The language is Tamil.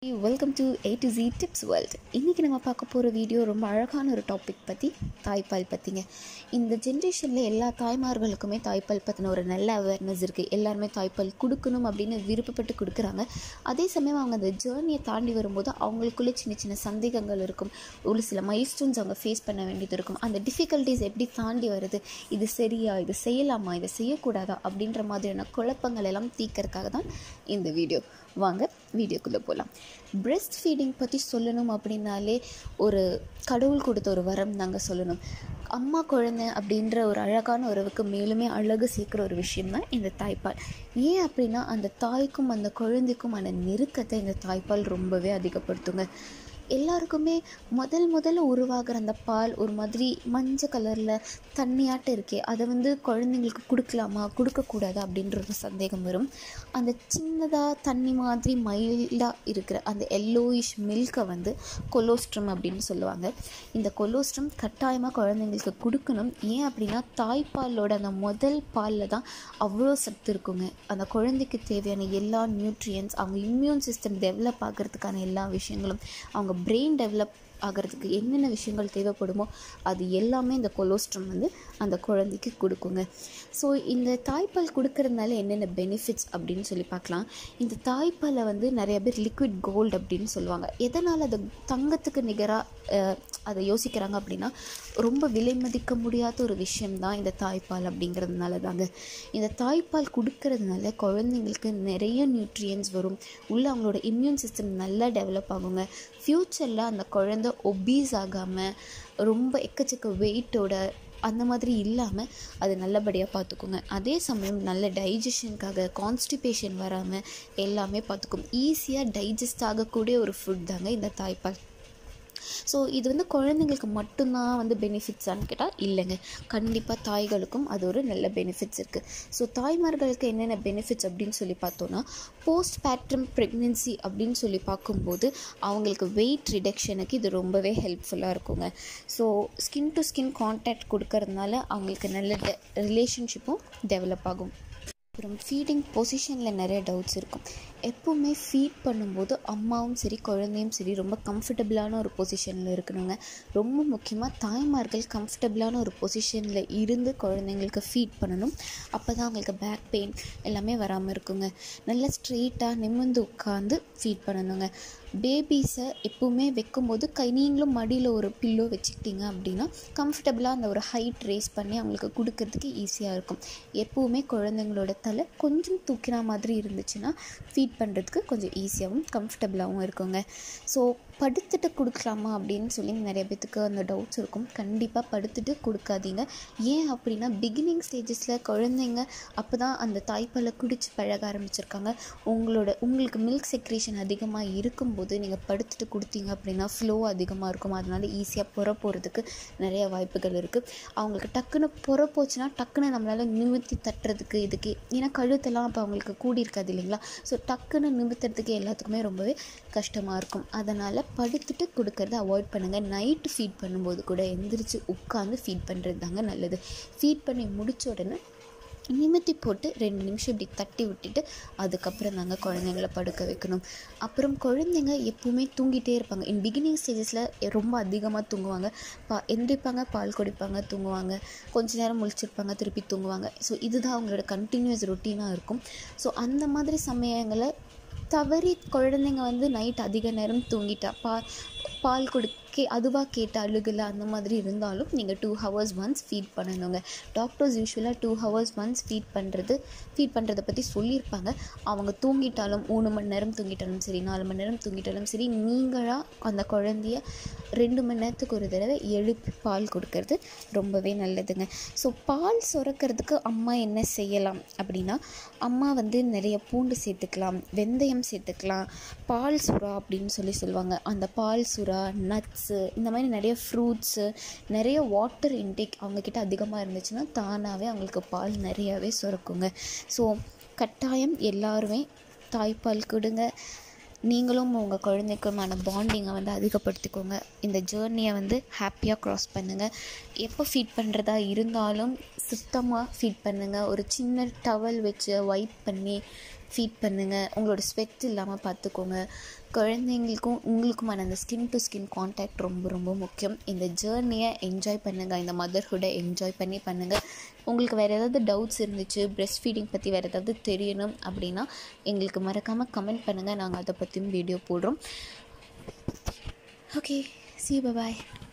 welcome to A to Z tips world இன்றைக்கி நம்ம பார்க்க போகிற வீடியோ ரொம்ப அழகான ஒரு டாபிக் பற்றி தாய்ப்பால் பற்றிங்க இந்த ஜென்ரேஷனில் எல்லா தாய்மார்களுக்குமே தாய்ப்பால் பற்றின ஒரு நல்ல அவேர்னஸ் இருக்குது எல்லாருமே தாய்ப்பால் கொடுக்கணும் அப்படின்னு விருப்பப்பட்டு கொடுக்குறாங்க அதே சமயம் அவங்க அந்த ஜேர்னியை தாண்டி வரும்போது அவங்களுக்குள்ளே சின்ன சின்ன சந்தேகங்கள் இருக்கும் ஒரு சில மைல்ஸ்டோன்ஸ் அவங்க ஃபேஸ் பண்ண வேண்டியது இருக்கும் அந்த டிஃபிகல்ட்டிஸ் எப்படி தாண்டி வருது இது சரியா இது செய்யலாமா இதை செய்யக்கூடாதா அப்படின்ற மாதிரியான குழப்பங்கள் எல்லாம் தீர்க்கறதுக்காக தான் இந்த வீடியோ வாங்க வீடியோக்குள்ளே போகலாம் பிரெஸ்ட் ஃபீடிங் பற்றி சொல்லணும் அப்படின்னாலே ஒரு கடவுள் கொடுத்த ஒரு வரம் நாங்கள் சொல்லணும் அம்மா குழந்தை அப்படின்ற ஒரு அழகான உறவுக்கு மேலுமே அழகு சேர்க்குற ஒரு விஷயம் தான் இந்த தாய்ப்பால் ஏன் அப்படின்னா அந்த தாய்க்கும் அந்த குழந்தைக்கும் அந்த நெருக்கத்தை இந்த தாய்ப்பால் ரொம்பவே அதிகப்படுத்துங்க எல்லாருக்குமே முதல் முதல்ல உருவாகிற அந்த பால் ஒரு மாதிரி மஞ்சள் கலரில் தண்ணியாட்டம் இருக்கே அதை வந்து குழந்தைங்களுக்கு கொடுக்கலாமா கொடுக்கக்கூடாதா அப்படின்ற ஒரு சந்தேகம் வரும் அந்த சின்னதாக தண்ணி மாதிரி மைல்டாக இருக்கிற அந்த எல்லோயிஷ் மில்கை வந்து கொலோஸ்ட்ரம் அப்படின்னு சொல்லுவாங்க இந்த கொலோஸ்ட்ரம் கட்டாயமாக குழந்தைங்களுக்கு கொடுக்கணும் ஏன் அப்படின்னா தாய்ப்பாலோட அந்த முதல் பாலில் தான் அவ்வளோ சத்து இருக்குங்க அந்த குழந்தைக்கு தேவையான எல்லா நியூட்ரியன்ஸ் அவங்க இம்யூன் சிஸ்டம் டெவலப் ஆகிறதுக்கான எல்லா விஷயங்களும் அவங்க பிரெயின் டெவலப் ஆகிறதுக்கு என்னென்ன விஷயங்கள் தேவைப்படுமோ அது எல்லாமே இந்த கொலோஸ்ட்ரம் வந்து அந்த குழந்தைக்கு கொடுக்குங்க ஸோ இந்த தாய்ப்பால் கொடுக்கறதுனால என்னென்ன பெனிஃபிட்ஸ் அப்படின்னு சொல்லி பார்க்கலாம் இந்த தாய்ப்பாலை வந்து நிறைய பேர் லிக்விட் கோல்டு அப்படின்னு சொல்லுவாங்க எதனால் அது தங்கத்துக்கு நிகராக அதை யோசிக்கிறாங்க அப்படின்னா ரொம்ப விலை மதிக்க முடியாத ஒரு விஷயம்தான் இந்த தாய்ப்பால் அப்படிங்கிறதுனால தாங்க இந்த தாய்ப்பால் கொடுக்கறதுனால குழந்தைங்களுக்கு நிறைய நியூட்ரியன்ஸ் வரும் உள்ள அவங்களோட இம்யூன் சிஸ்டம் நல்லா டெவலப் ஆகுங்க ஃப்யூச்சரில் அந்த குழந்தை ஒபீஸ் ஆகாமல் ரொம்ப எக்கச்சக்க வெயிட்டோட அந்த மாதிரி இல்லாமல் அது நல்லபடியாக பார்த்துக்குங்க அதே சமயம் நல்ல டைஜஷனுக்காக கான்ஸ்டிபேஷன் வராமல் எல்லாமே பார்த்துக்கும் ஈஸியாக டைஜஸ்ட் ஆகக்கூடிய ஒரு ஃபுட் தாங்க இந்த தாய்ப்பால் ஸோ இது வந்து குழந்தைங்களுக்கு மட்டும்தான் வந்து பெனிஃபிட்ஸான்னு கேட்டால் இல்லைங்க கண்டிப்பாக தாய்களுக்கும் அது ஒரு நல்ல பெனிஃபிட்ஸ் இருக்குது ஸோ தாய்மார்களுக்கு என்னென்ன பெனிஃபிட்ஸ் அப்படின்னு சொல்லி பார்த்தோன்னா போஸ்ட் பேட்ரம் ப்ரெக்னென்சி அப்படின்னு சொல்லி பார்க்கும்போது அவங்களுக்கு வெயிட் ரிடக்ஷனுக்கு இது ரொம்பவே ஹெல்ப்ஃபுல்லாக இருக்குங்க so skin to skin contact கொடுக்கறதுனால அவங்களுக்கு நல்ல டெ ரிலேஷன்ஷிப்பும் டெவலப் ஆகும் அப்புறம் ஃபீடிங் பொசிஷனில் நிறைய டவுட்ஸ் இருக்கும் எப்போவுமே ஃபீட் பண்ணும்போது அம்மாவும் சரி குழந்தையும் சரி ரொம்ப கம்ஃபர்டபுளான ஒரு பொசிஷனில் இருக்கணுங்க ரொம்ப முக்கியமாக தாய்மார்கள் கம்ஃபர்டபுளான ஒரு பொசிஷனில் இருந்து குழந்தைங்களுக்கு ஃபீட் பண்ணணும் அப்போ தான் அவங்களுக்கு பேக் பெயின் எல்லாமே வராமல் இருக்குங்க நல்லா ஸ்ட்ரெயிட்டாக நிமிர்ந்து உட்காந்து ஃபீட் பண்ணணுங்க பேபிஸை எப்போவுமே வைக்கும்போது கை நீங்களும் மடியில் ஒரு பில்லோ வச்சுக்கிட்டீங்க அப்படின்னா கம்ஃபர்டபுளாக அந்த ஒரு ஹைட் ரேஸ் பண்ணி அவங்களுக்கு கொடுக்கறதுக்கு ஈஸியாக இருக்கும் எப்போவுமே குழந்தைங்களோட தலை கொஞ்சம் தூக்கின மாதிரி இருந்துச்சுன்னா ஃபீட் பண்ணுறதுக்கு கொஞ்சம் ஈஸியாகவும் கம்ஃபர்டபுளாகவும் இருக்குங்க ஸோ படுத்துட்டு கொடுக்கலாமா அப்படின்னு சொல்லி நிறைய பேத்துக்கு அந்த டவுட்ஸ் இருக்கும் கண்டிப்பாக படுத்துட்டு கொடுக்காதீங்க ஏன் அப்படின்னா பிகினிங் ஸ்டேஜஸில் குழந்தைங்க அப்போ தான் அந்த தாய்ப்பாலை குடித்து பழக ஆரம்பிச்சிருக்காங்க உங்களோட உங்களுக்கு மில்க் செக்ரேஷன் அதிகமாக இருக்கும்போது நீங்கள் படுத்துட்டு கொடுத்தீங்க அப்படின்னா ஃப்ளோ அதிகமாக இருக்கும் அதனால் ஈஸியாக புற போகிறதுக்கு நிறைய வாய்ப்புகள் இருக்குது அவங்களுக்கு டக்குன்னு புற போச்சுன்னா டக்குன்னு நம்மளால் நிமித்தி தட்டுறதுக்கு இதுக்கு ஏன்னா கழுத்தெல்லாம் அப்போ அவங்களுக்கு கூடி இருக்காது இல்லைங்களா ஸோ டக்குன்னு நிமித்துறதுக்கு எல்லாத்துக்குமே ரொம்பவே கஷ்டமாக இருக்கும் அதனால் படுத்துட்டு கொடுக்கறத அவாய்ட் பண்ணுங்கள் நைட்டு ஃபீட் பண்ணும்போது கூட எந்திரிச்சு உட்காந்து ஃபீட் பண்ணுறது தாங்க நல்லது ஃபீட் பண்ணி முடித்த உடனே நிமித்தி போட்டு ரெண்டு நிமிஷம் இப்படி தட்டி விட்டுட்டு அதுக்கப்புறம் தாங்க குழந்தைங்கள படுக்க வைக்கணும் அப்புறம் குழந்தைங்க எப்பவுமே தூங்கிட்டே இருப்பாங்க இன் பிகினிங் ஸ்டேஜஸில் ரொம்ப அதிகமாக தூங்குவாங்க பா எந்திரிப்பாங்க பால் குடிப்பாங்க தூங்குவாங்க கொஞ்ச நேரம் முழிச்சிருப்பாங்க திருப்பி தூங்குவாங்க ஸோ இதுதான் அவங்களோட கண்டினியூஸ் ரொட்டீனாக இருக்கும் ஸோ அந்த மாதிரி சமயங்களை தவறி குழந்தைங்க வந்து நைட் அதிக நேரம் தூங்கிட்டா பா பால் கொடுக்க அதுவாக கேட்டு அழுகலை அந்த மாதிரி இருந்தாலும் நீங்கள் டூ ஹவர்ஸ் ஒன்ஸ் ஃபீட் பண்ணணுங்க டாக்டர்ஸ் யூஸ்வலாக டூ ஹவர்ஸ் ஒன்ஸ் ஃபீட் பண்ணுறது ஃபீட் பண்ணுறதை பற்றி சொல்லியிருப்பாங்க அவங்க தூங்கிட்டாலும் மூணு மணி நேரம் தூங்கிட்டாலும் சரி நாலு மணி நேரம் தூங்கிட்டாலும் சரி நீங்களாக அந்த குழந்தைய ரெண்டு மணி நேரத்துக்கு ஒரு தடவை எழுப்பி பால் கொடுக்கறது ரொம்பவே நல்லதுங்க ஸோ பால் சுரக்கிறதுக்கு அம்மா என்ன செய்யலாம் அப்படின்னா அம்மா வந்து நிறைய பூண்டு சேர்த்துக்கலாம் வெந்தயம் சேர்த்துக்கலாம் பால் சுறா அப்படின்னு சொல்லி சொல்லுவாங்க அந்த பால் சுறா நட்ஸு இந்த மாதிரி நிறைய ஃப்ரூட்ஸு நிறைய வாட்டர் இன்டேக் அவங்கக்கிட்ட அதிகமாக இருந்துச்சுன்னா தானாகவே அவங்களுக்கு பால் நிறையாவே சுரக்குங்க ஸோ கட்டாயம் எல்லாருமே தாய்ப்பால் கொடுங்க நீங்களும் உங்கள் குழந்தைக்குமான பாண்டிங்கை வந்து அதிகப்படுத்திக்கோங்க இந்த ஜேர்னியை வந்து ஹாப்பியாக க்ராஸ் பண்ணுங்கள் எப்போ ஃபீட் பண்ணுறதா இருந்தாலும் சுத்தமாக ஃபீட் பண்ணுங்கள் ஒரு சின்ன டவல் வச்சு வைப் பண்ணி ஃபீட் பண்ணுங்கள் உங்களோட ஸ்வெட் இல்லாமல் பார்த்துக்கோங்க குழந்தைங்களுக்கும் உங்களுக்குமான அந்த ஸ்கின் டு ஸ்கின் காண்டாக்ட் ரொம்ப ரொம்ப முக்கியம் இந்த ஜேர்னியை என்ஜாய் பண்ணுங்கள் இந்த மதர்ஹுட்டை என்ஜாய் பண்ணி பண்ணுங்கள் உங்களுக்கு வேறு ஏதாவது டவுட்ஸ் இருந்துச்சு ப்ரெஸ்ட் ஃபீடிங் பற்றி வேறு ஏதாவது தெரியணும் அப்படின்னா எங்களுக்கு மறக்காமல் கமெண்ட் பண்ணுங்கள் நாங்கள் அதை பற்றியும் வீடியோ போடுறோம் ஓகே சி பாய்